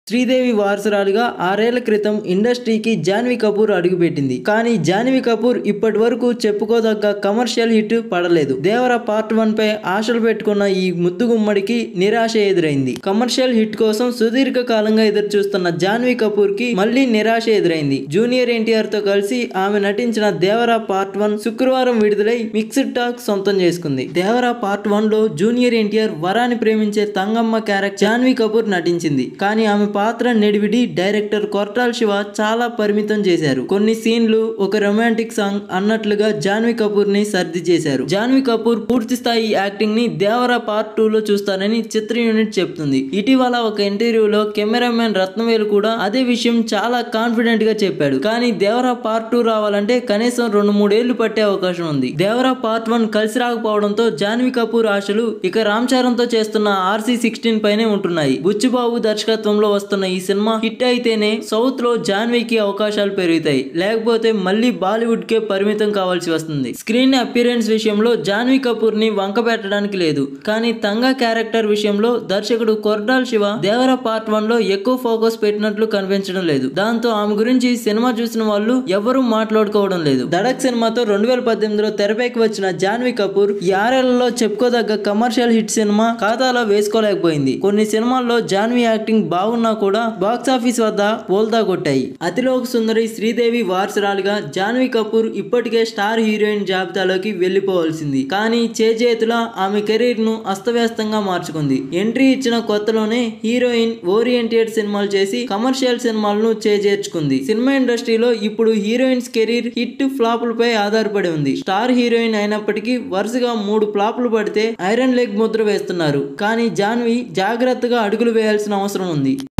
శ్రీదేవి వారసురాలుగా ఆరేళ్ల క్రితం ఇండస్ట్రీకి జాన్వీ కపూర్ అడుగుపెట్టింది కానీ జాన్వీ కపూర్ ఇప్పటి వరకు చెప్పుకోదగ్గ కమర్షియల్ హిట్ పడలేదు దేవర పార్ట్ వన్ పై ఆశలు పెట్టుకున్న ఈ ముద్దు గుమ్మడికి నిరాశ ఎదురైంది కమర్షియల్ హిట్ కోసం సుదీర్ఘ కాలంగా ఎదురు చూస్తున్న జాన్వీ కపూర్ కి మళ్ళీ నిరాశ ఎదురైంది జూనియర్ ఎన్టీఆర్ తో కలిసి ఆమె నటించిన దేవర పార్ట్ వన్ శుక్రవారం విడుదలై మిక్స్డ్ టాక్ సొంతం చేసుకుంది దేవర పార్ట్ వన్ లో జూనియర్ ఎన్టీఆర్ వరాన్ని ప్రేమించే తంగమ్మ క్యారెక్టర్ జాన్వీ కపూర్ నటించింది కానీ ఆమె పాత్ర నెడివిడి డైరెక్టర్ కొర్టాల్ శివ చాలా పరిమితం చేశారు కొన్ని సీన్లు ఒక రొమాంటిక్ సాంగ్ అన్నట్లుగా జాన్వీ కపూర్ ని సర్ది చేశారు జాన్వీ కపూర్ పూర్తి స్థాయి యాక్టింగ్ ని దేవర పార్ట్ టూ లో చూస్తానని చిత్ర యూనిట్ చెప్తుంది ఇటీవల ఒక ఇంటర్వ్యూలో కెమెరామెన్ రత్నవేలు కూడా అదే విషయం చాలా కాన్ఫిడెంట్ గా చెప్పాడు కానీ దేవర పార్ట్ టూ రావాలంటే కనీసం రెండు మూడేళ్లు పట్టే అవకాశం ఉంది దేవర పార్ట్ వన్ కలిసి రాకపోవడంతో జాన్వీ కపూర్ ఆశలు ఇక రామ్ చరణ్ తో చేస్తున్న ఆర్సీ సిక్స్టీన్ పైనే ఉంటున్నాయి బుచ్చిబాబు దర్శకత్వంలో వస్తున్న ఈ సినిమా హిట్ అయితేనే సౌత్ లో జాన్వీకి అవకాశాలు పెరుగుతాయి లేకపోతే మళ్ళీ బాలీవుడ్ కే పరిమితం కావాల్సి వస్తుంది స్క్రీన్ అపిరెన్స్ విషయంలో జాన్వీ కపూర్ ని వంక పెట్టడానికి లేదు కానీ తంగా క్యారెక్టర్ విషయంలో దర్శకుడు కొర్డాల్ శివ దేవర పార్ట్ వన్ లో ఎక్కువ ఫోకస్ పెట్టినట్లు కనిపించడం లేదు దాంతో ఆమె గురించి సినిమా చూసిన వాళ్ళు ఎవరూ మాట్లాడుకోవడం లేదు దడక్ సినిమాతో రెండు వేల పద్దెనిమిదిలో తెరపైకి వచ్చిన జాన్వీ కపూర్ ఈ ఆరేళ్లలో చెప్పుకోదగ్గ కమర్షియల్ హిట్ సినిమా ఖాతాలో వేసుకోలేకపోయింది కొన్ని సినిమాల్లో జాన్వీ యాక్టింగ్ బాగున్నా కూడా బాక్స్ ఆఫీస్ వద్ద బోల్తా కొట్టాయి అతిలోక సుందరి శ్రీదేవి వారసురాలుగా జాన్వీ కపూర్ ఇప్పటికే స్టార్ హీరోయిన్ జాబితాలోకి వెళ్లిపోవాల్సింది కానీ చేజేతుల ఆమె కెరీర్ ను అస్తవ్యస్తంగా మార్చుకుంది ఎంట్రీ ఇచ్చిన కొత్తలోనే హీరోయిన్ ఓరియంటెడ్ సినిమాలు చేసి కమర్షియల్ సినిమాలను చేజేర్చుకుంది సినిమా ఇండస్ట్రీలో ఇప్పుడు హీరోయిన్స్ కెరీర్ హిట్ ఫ్లాపులపై ఆధారపడి ఉంది స్టార్ హీరోయిన్ అయినప్పటికీ వరుసగా మూడు ఫ్లాపులు పడితే ఐరన్ లెగ్ ముద్ర వేస్తున్నారు కానీ జాన్వి జాగ్రత్తగా అడుగులు వేయాల్సిన అవసరం ఉంది